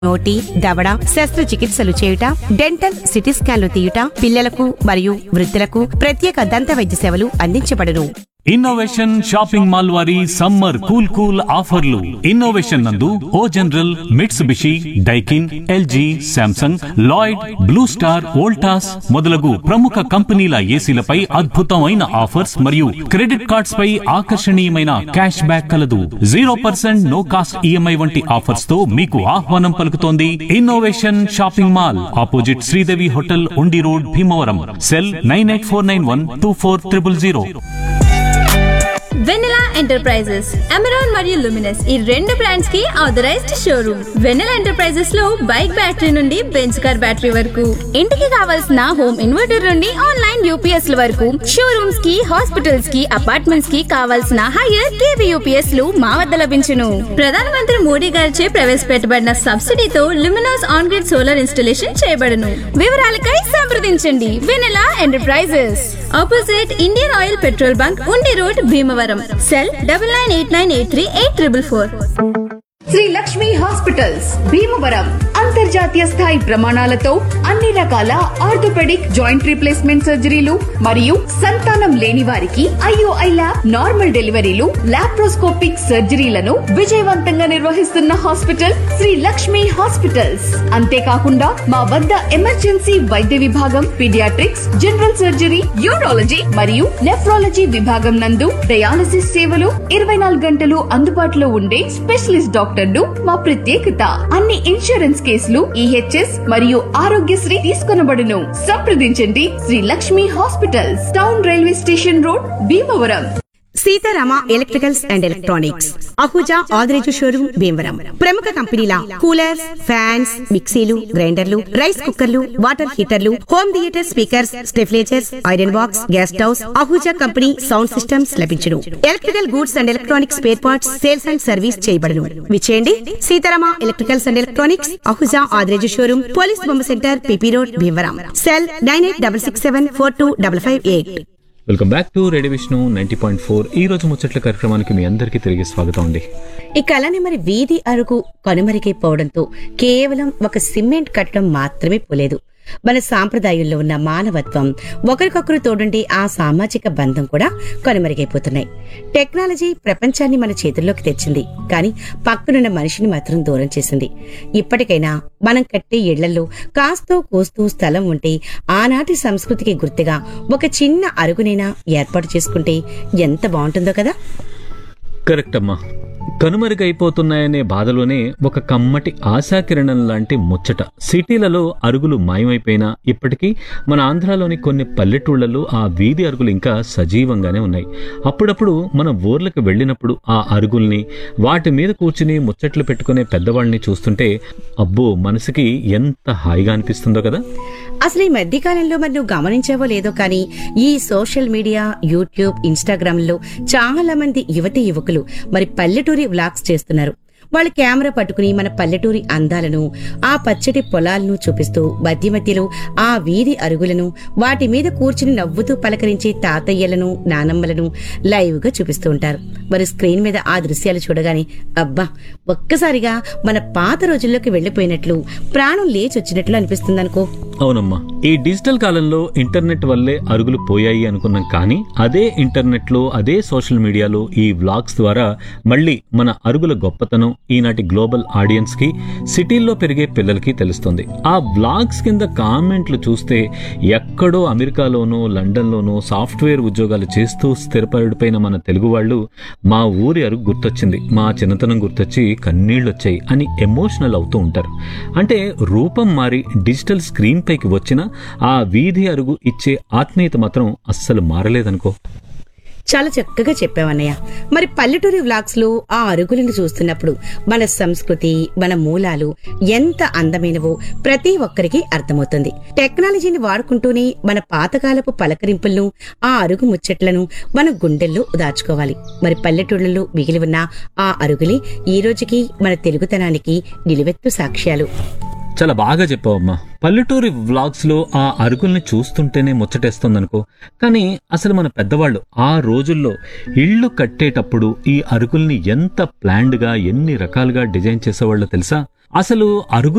నోటి దవడ శస్త్రచికిత్సలు చేయుట డెంటల్ సిటీ స్కాన్లు తీయుట పిల్లలకు మరియు వృద్ధులకు ప్రత్యేక దంత వైద్య సేవలు అందించబడును ఇన్నోవేషన్ షాపింగ్ మాల్ వారి సమ్మర్ కూల్ కూల్ ఆఫర్లు ఇన్నోవేషన్ నందు O General Mitsubishi Daikin LG Samsung Lloyd Blue Star Voltas మొదలగు ప్రముఖ కంపెనీల ఏసీలపై అద్భుతమైన ఆఫర్స్ మరియు క్రెడిట్ కార్డ్స్ పై ఆకర్షణీయమైన క్యాష్ బ్యాక్ కలదు zero percent no cost EMI వంటి ఆఫర్స్ తో మీకు ఆహ్వానం పలుకుతోంది innovation shopping mall opposite Sridevi hotel Undi road Bhimavaram cell nine eight four nine one two four triple zero Vennela enterprises Amaron మరియు లుమినస్ ఈ రెండు బ్రాండ్స్ కి ఆథరైజ్డ్ షోరూమ్ వెన్నెలా ఎంటర్ప్రైజెస్ లో బైక్ బ్యాటరీ నుండి బెంచ్ కార్ బ్యాటరీ వరకు ఇంటికి కావాల్సిన హోమ్ ఇన్వర్టర్ నుండి ఆన్లైన్ యూపీఎస్ ల వరకు షోరూమ్స్ కి హాస్పిటల్స్ కి అపార్ట్మెంట్స్ కి కావాల్సిన హైయర్ కేవీ యూపీఎస్ లు మా వద్ద లభించును ప్రధానమంత్రి మోడీ గారిచే ప్రవేశపెట్టబడిన సబ్సిడీతో Luminous on grid solar installation చేయబడును వివరాలకై సంప్రదించండి Vennela enterprises opposite Indian Oil petrol bunk Undi road Bhimavaram cell double nine eight nine eight three eight triple four Sri Lakshmi hospitals Bhimavaram అంతర్జాతీయ స్థాయి ప్రమాణాలతో అన్ని రకాల ఆర్థోపెడిక్ జాయింట్ రీప్లేస్మెంట్ సర్జరీలు మరియు సంతానం లేని వారికి ఐఓఐ ల్యాబ్ నార్మల్ డెలివరీలు లాప్రోస్కోపిక్ సర్జరీలను విజయవంతంగా నిర్వహిస్తున్న హాస్పిటల్ శ్రీ లక్ష్మి హాస్పిటల్స్ అంతేకాకుండా మా వద్ద ఎమర్జెన్సీ వైద్య విభాగం పీడియాట్రిక్స్ జనరల్ సర్జరీ యూరాలజీ మరియు నెఫ్రాలజీ విభాగం నందు డయాలసిస్ సేవలు ఇరవై నాలుగు గంటలు అందుబాటులో ఉండే స్పెషలిస్ట్ డాక్టర్లు మా ప్రత్యేకత అన్ని ఇన్సూరెన్స్ కేసులు ఈహెచ్ఎస్ మరియు ఆరోగ్యశ్రీ తీసుకొనబడును సంప్రదించండి Sri Lakshmi hospitals town railway station road Bhimavaram Seetharama electricals and electronics Ahuja Adireju showroom Bhimavaram ప్రముఖ కంపెనీల కూలర్స్ ఫ్యాన్స్ మిక్సీలు గ్రైండర్లు రైస్ కుక్కర్లు వాటర్ హీటర్లు home theatre speakers stabilisers iron box gas stoves Ahuja company sound systems లభించును electrical goods and electronics spare parts sales and service చేయబడును విచేయండి Seetharama electricals and electronics Ahuja Adireju showroom police బొమ్మ centre P P road Bhimavaram cell nine eight double six seven four two double five eight welcome back to radio Vishnu ninety point four ఈ రోజు ముచ్చట్ల కార్యక్రమానికి మీ అందరికీ తిరిగి స్వాగతం అండి ఇక అలానే మరి వీధి అరుగు కనుమరుగైపోవడంతో కేవలం ఒక సిమెంట్ కట్టడం మాత్రమే పోలేదు మన సాంప్రదాయంలో ఉన్న మానవత్వం ఒకరికొకరు తోడుండే ఆ సామాజిక బంధం కూడా కనుమరుగైపోతున్నాయి టెక్నాలజీ ప్రపంచాన్ని మన చేతుల్లోకి తెచ్చింది కానీ పక్కనున్న మనిషిని మాత్రం దూరం చేసింది ఇప్పటికైనా మనం కట్టే ఇళ్లలో కాస్తో కోస్తూ స్థలం ఉంటే ఆనాటి సంస్కృతికి గుర్తుగా ఒక చిన్న అరుగునైనా ఏర్పాటు చేసుకుంటే ఎంత బాగుంటుందో కదా కరెక్ట్ అమ్మా కనుమరుగైపోతున్నాయనే బాధలోనే ఒక కమ్మటి ఆశాకిరణం లాంటి ముచ్చట సిటీలలో అరుగులు మాయమైపోయినా ఇప్పటికీ మన ఆంధ్రాలోని కొన్ని పల్లెటూళ్లలో ఆ వీధి అరుగులు ఇంకా సజీవంగానే ఉన్నాయి అప్పుడప్పుడు మన ఊర్లకు వెళ్ళినప్పుడు ఆ అరుగుల్ని వాటి మీద కూర్చుని ముచ్చట్లు పెట్టుకునే పెద్దవాళ్ళని చూస్తుంటే అబ్బో మనసుకి ఎంత హాయిగా అనిపిస్తుందో కదా అసలు ఈ మధ్య కాలంలో మరి నువ్వు గమనించావో లేదో కానీ ఈ సోషల్ మీడియా యూట్యూబ్ ఇన్స్టాగ్రామ్ లో చాలా మంది యువతి యువకులు మరి పల్లెటూరి వ్లాగ్స్ చేస్తున్నారు వాళ్ళ కెమెరా పట్టుకుని మన పల్లెటూరి అందాలను ఆ పచ్చటి పొలాలను చూపిస్తూ మధ్య మధ్యలో ఆ వీధి అరుగులను వాటి మీద కూర్చుని నవ్వుతూ పలకరించే తాతయ్యలను నానమ్మలను లైవ్ గా చూపిస్తూ ఉంటారు మరి స్క్రీన్ మీద ఆ దృశ్యాలు చూడగానే అబ్బా ఒక్కసారిగా మన పాత రోజుల్లోకి వెళ్లిపోయినట్లు ప్రాణం లేచి వచ్చినట్లు అనిపిస్తుందనుకో అవునమ్మా ఈ డిజిటల్ కాలంలో ఇంటర్నెట్ వల్లే అరుగులు పోయాయి అనుకున్నాం కానీ అదే ఇంటర్నెట్ లో అదే సోషల్ మీడియాలో ఈ వ్లాగ్స్ ద్వారా మళ్ళీ మన అరుగుల గొప్పతనం ఈనాటి గ్లోబల్ ఆడియన్స్ కి సిటీల్లో పెరిగే పిల్లలకి తెలుస్తుంది ఆ వ్లాగ్స్ కింద కామెంట్లు చూస్తే ఎక్కడో అమెరికాలోనో లండన్లోనో సాఫ్ట్వేర్ ఉద్యోగాలు చేస్తూ స్థిరపడిపోయిన మన తెలుగు వాళ్ళు మా ఊరి అరుగు గుర్తొచ్చింది మా చిన్నతనం గుర్తొచ్చి కన్నీళ్ళొచ్చాయి అని ఎమోషనల్ అవుతూ ఉంటారు అంటే రూపం మారి డిజిటల్ స్క్రీన్ పైకి వచ్చిన ఆ వీధి అరుగు ఇచ్చే ఆత్మీయత మాత్రం అస్సలు మారలేదనుకో చాలా చక్కగా చెప్పావన్నయ్య మరి పల్లెటూరి వ్లాగ్స్ లో ఆ అరుగులను చూస్తున్నప్పుడు మన సంస్కృతి మన మూలాలు ఎంత అందమైనవో ప్రతి ఒక్కరికి అర్థమవుతుంది టెక్నాలజీని వాడుకుంటూనే మన పాతకాలపు పలకరింపులను ఆ అరుగు ముచ్చట్లను మన గుండెల్లో దాచుకోవాలి మరి పల్లెటూళ్ళలో మిగిలి ఉన్న ఆ అరుగులే ఈ రోజుకి మన తెలుగుతనానికి నిలువెత్తు సాక్ష్యాలు చాలా బాగా చెప్పావమ్మా పల్లెటూరి వ్లాగ్స్ లో ఆ అరుగుల్ని చూస్తుంటేనే ముచ్చటేస్తుందనుకో కానీ అసలు మన పెద్దవాళ్ళు ఆ రోజుల్లో ఇళ్ళు కట్టేటప్పుడు ఈ అరుగుల్ని ఎంత ప్లాన్డ్ గా ఎన్ని రకాలుగా డిజైన్ చేసేవాళ్ళో తెలుసా అసలు అరుగులు